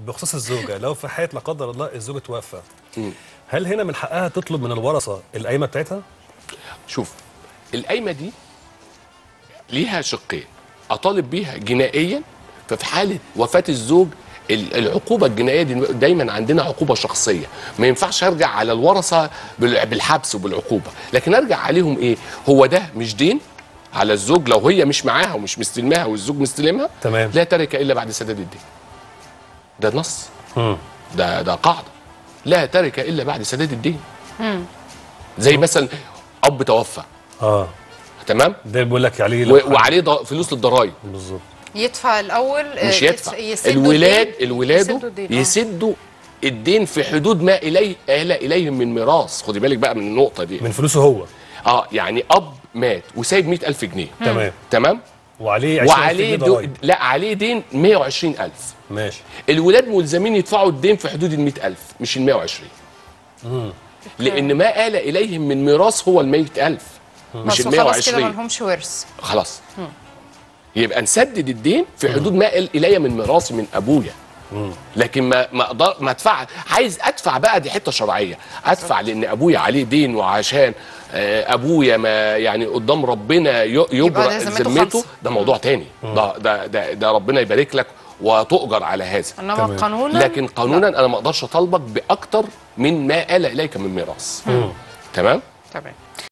بخصوص الزوجه لو في حياه لا قدر الله الزوج توفى هل هنا من حقها تطلب من الورثه القايمه بتاعتها؟ شوف القايمه دي ليها شقين اطالب بيها جنائيا ففي حاله وفاه الزوج ال- العقوبه الجنائيه دي دايما عندنا عقوبه شخصيه ما ينفعش ارجع على الورثه بال- بالحبس وبالعقوبه لكن ارجع عليهم ايه هو ده مش دين على الزوج لو هي مش معاها ومش مستلماها والزوج مستلمها تمام. لا تركه الا بعد سداد الدين ده نص مم. ده ده قاعده لا تركه الا بعد سداد الدين زي مثلا اب توفى اه تمام ده بيقول لك عليه لو و- حد- وعليه ض- فلوس للضرايب بالظبط يدفع الاول آه، مش يدفع يدفع- يسدوا الولاد الدين. الولاد يسدوا الدين، آه. يسدوا الدين في حدود ما اليه آل اليهم من ميراث خدي بالك بقى من النقطه دي من فلوسه هو اه يعني اب مات وسايب 100000 جنيه تمام تمام وعليه 20 وعليه جنيه دو... ضرايب. لا عليه دين 120000 ماشي الولاد ملزمين يدفعوا الدين في حدود ال 100000 مش ال 120 لان ما آل اليهم من ميراث هو ال 100000 مش بس ال وخلاص كده 120 ما لهمش ورث خلاص يبقى نسدد الدين في حدود ما قال الي من ميراثي من ابويا لكن ما ما اقدر ما ادفع عايز ادفع بقى دي حته شرعيه ادفع لان ابويا عليه دين وعشان آه، ابويا ما يعني قدام ربنا ي- يبرأ ده ذمته ذمته خالصة. ده موضوع تاني ده ده ده, ده ربنا يبارك لك وتؤجر على هذا انما تمام. قانونا لكن قانونا انا ما اقدرش اطالبك باكتر من ما آل اليك من ميراث تمام تمام